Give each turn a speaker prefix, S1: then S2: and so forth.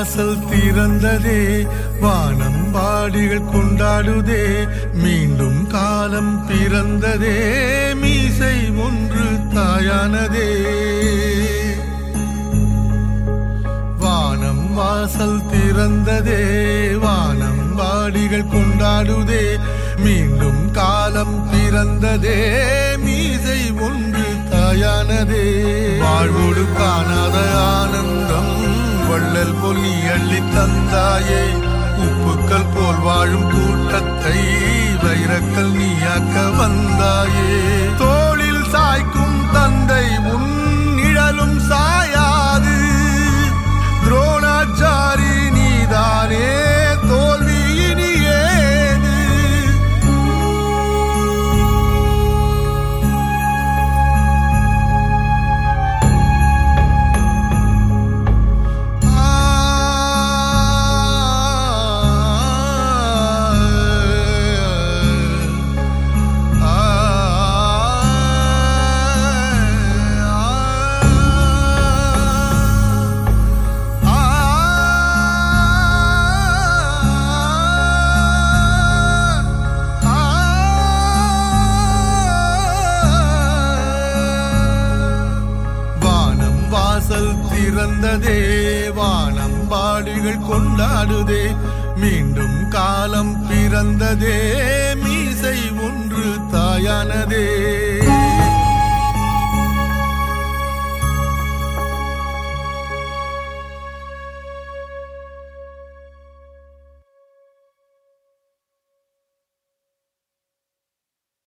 S1: வாசல் திறந்ததே வானம் பாடிகள் கொண்டாடுதே மீண்டும் காலம் பிறந்ததே மீசை ஒன்று தாயானதே வானம் வாசல் திறந்ததே வானம் வாடிகள் கொண்டாடுதே மீண்டும் காலம் பிறந்ததே மீசை ஒன்று தாயானதே வாழ்வோடு காணாத ஆனந்தம் வள்ளல் போல் நீ அள்ளி தந்தாயே உப்புக்கள் போல் வாழும் கூட்டத்தை வைரக்கல் நீயாக்க வந்தாயே தோளில் சாய்க்கும் தந்தை உன் நிழலும் சாயாது துரோணாச்சாரி நீதானே தோல்வி இனி ஏது வானம் வாசல் திறந்ததே வானம் பாடிகள் கொண்டாடுதே மீண்டும் காலம் பிறந்ததே மீசை ஒன்று தாயானதே